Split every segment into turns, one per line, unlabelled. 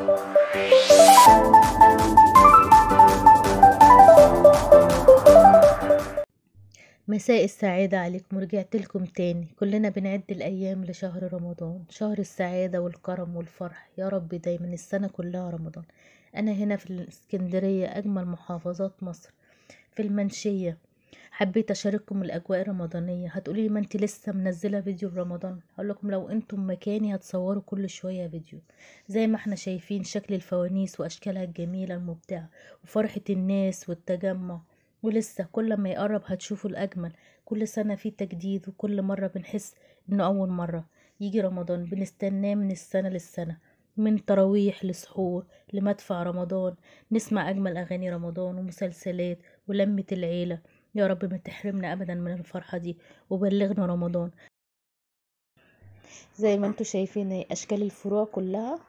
مساء السعادة عليكم ورجعت لكم تاني كلنا بنعد الأيام لشهر رمضان شهر السعادة والكرم والفرح يا رب دايما السنة كلها رمضان أنا هنا في الإسكندرية أجمل محافظات مصر في المنشية حبيت أشارككم الأجواء الرمضانية هتقولي ما انت لسه منزلة فيديو رمضان هقول لكم لو انتم مكاني هتصوروا كل شوية فيديو زي ما احنا شايفين شكل الفوانيس وأشكالها الجميلة المبدعة وفرحة الناس والتجمع ولسه كل ما يقرب هتشوفوا الأجمل كل سنة في تجديد وكل مرة بنحس إنه أول مرة يجي رمضان بنستناه من السنة للسنة من تراويح لسحور لمدفع رمضان نسمع أجمل أغاني رمضان ومسلسلات ولمة العيلة يا رب ما تحرمنا أبدا من الفرحة دي وبلغنا رمضان زي ما انتوا شايفين أشكال الفروع كلها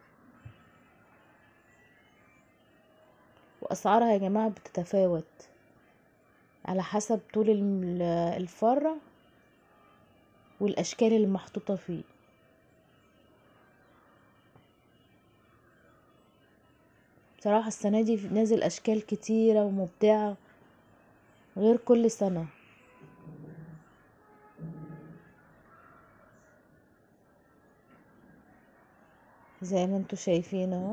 وأسعارها يا جماعة بتتفاوت على حسب طول الفرة والأشكال اللي محطوطة فيه بصراحة السنة دي نازل أشكال كتيرة ومبدعة غير كل سنة زي ما انتوا شايفين اهو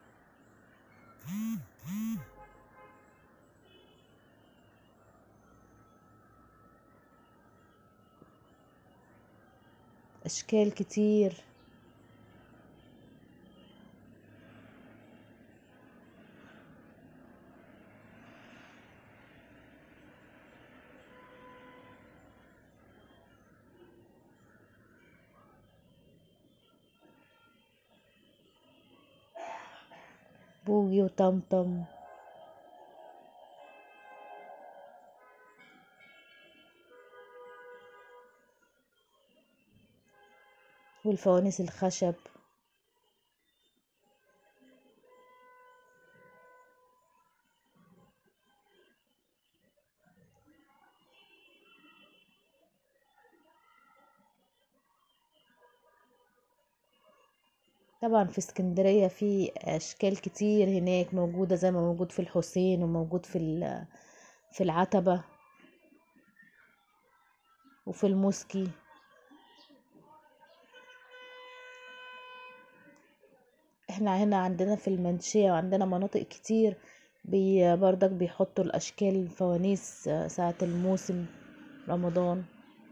اشكال كتير بوجي وطمطم والفوانيس الخشب طبعا في اسكندرية في اشكال كتير هناك موجودة زي ما موجود في الحسين وموجود في في العتبة وفي المسكي احنا هنا عندنا في المنشية وعندنا مناطق كتير بي بردك بيحطوا الاشكال الفوانيس ساعة الموسم رمضان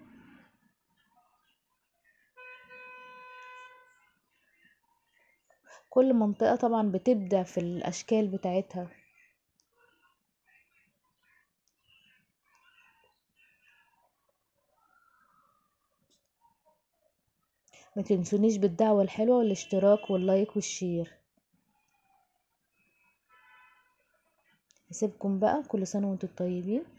كل منطقة طبعا بتبدع في الاشكال بتاعتها ما تنسونيش بالدعوة الحلوة والاشتراك واللايك والشير هسيبكم بقى كل سنة وانتم طيبين